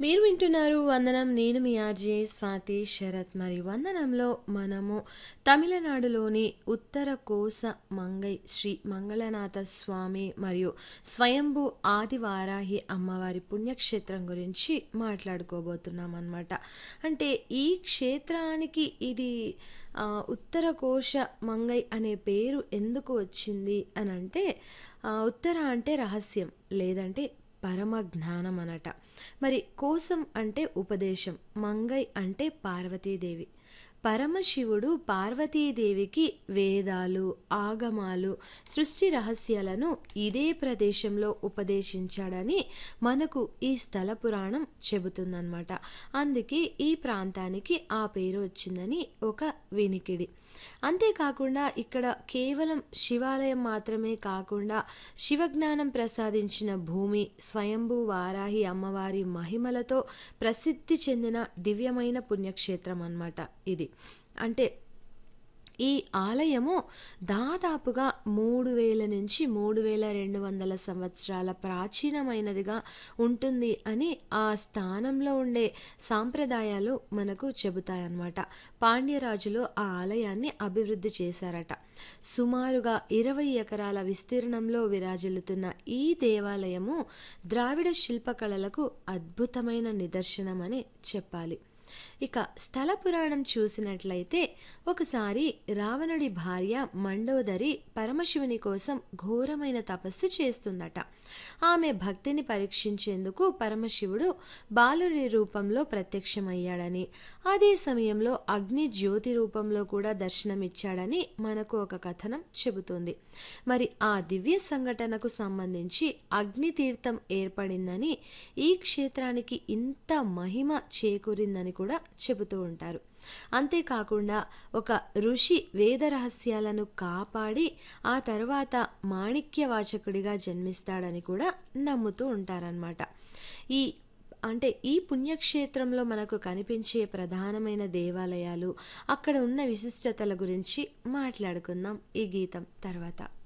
మీరు వింటున్నారు వందనం నేను మీ ఆర్జే స్వాతి శరత్ మరి వందనంలో మనము తమిళనాడులోని ఉత్తర కోస మంగై శ్రీ మంగళనాథ స్వామి మరియు స్వయంభూ ఆదివారాహి అమ్మవారి పుణ్యక్షేత్రం గురించి మాట్లాడుకోబోతున్నాం అన్నమాట అంటే ఈ క్షేత్రానికి ఇది ఆ, ఉత్తర కోశ మంగై అనే పేరు ఎందుకు వచ్చింది అని అంటే ఆ, ఉత్తర అంటే రహస్యం లేదంటే పరమ జ్ఞానం అనట మరి కోసం అంటే ఉపదేశం మంగై అంటే పార్వతీదేవి పరమశివుడు పార్వతీదేవికి వేదాలు ఆగమాలు సృష్టి రహస్యాలను ఇదే ప్రదేశంలో ఉపదేశించాడని మనకు ఈ స్థల పురాణం చెబుతుందన్నమాట అందుకే ఈ ప్రాంతానికి ఆ పేరు వచ్చిందని ఒక వినికిడి అంతేకాకుండా ఇక్కడ కేవలం శివాలయం మాత్రమే కాకుండా శివజ్ఞానం ప్రసాదించిన భూమి స్వయంభూ వారాహి అమ్మవారి మహిమలతో ప్రసిద్ధి చెందిన దివ్యమైన పుణ్యక్షేత్రం అన్నమాట ఇది అంటే ఈ ఆలయము దాదాపుగా మూడు వేల నుంచి మూడు వేల రెండు వందల సంవత్సరాల ప్రాచీనమైనదిగా ఉంటుంది అని ఆ స్థానంలో ఉండే సాంప్రదాయాలు మనకు చెబుతాయన్నమాట పాండ్యరాజులు ఆ ఆలయాన్ని అభివృద్ధి చేశారట సుమారుగా ఇరవై ఎకరాల విస్తీర్ణంలో విరాజిల్లుతున్న ఈ దేవాలయము ద్రావిడ శిల్పకళలకు అద్భుతమైన నిదర్శనమని చెప్పాలి ఇక స్థల పురాణం చూసినట్లయితే ఒకసారి రావణుడి భార్య మండోదరి పరమశివుని కోసం ఘోరమైన తపస్సు చేస్తుందట ఆమె భక్తిని పరీక్షించేందుకు పరమశివుడు బాలుడి రూపంలో ప్రత్యక్షమయ్యాడని అదే సమయంలో అగ్ని జ్యోతి రూపంలో కూడా దర్శనమిచ్చాడని మనకు ఒక కథనం చెబుతుంది మరి ఆ దివ్య సంఘటనకు సంబంధించి అగ్ని తీర్థం ఏర్పడిందని ఈ క్షేత్రానికి ఇంత మహిమ చేకూరిందని కూడా చెబుతూ ఉంటారు అంతేకాకుండా ఒక ఋషి వేద రహస్యాలను కాపాడి ఆ తర్వాత మాణిక్యవాచకుడిగా జన్మిస్తాడని కూడా నమ్ముతూ ఉంటారనమాట ఈ అంటే ఈ పుణ్యక్షేత్రంలో మనకు కనిపించే ప్రధానమైన దేవాలయాలు అక్కడ ఉన్న విశిష్టతల గురించి మాట్లాడుకుందాం ఈ గీతం తర్వాత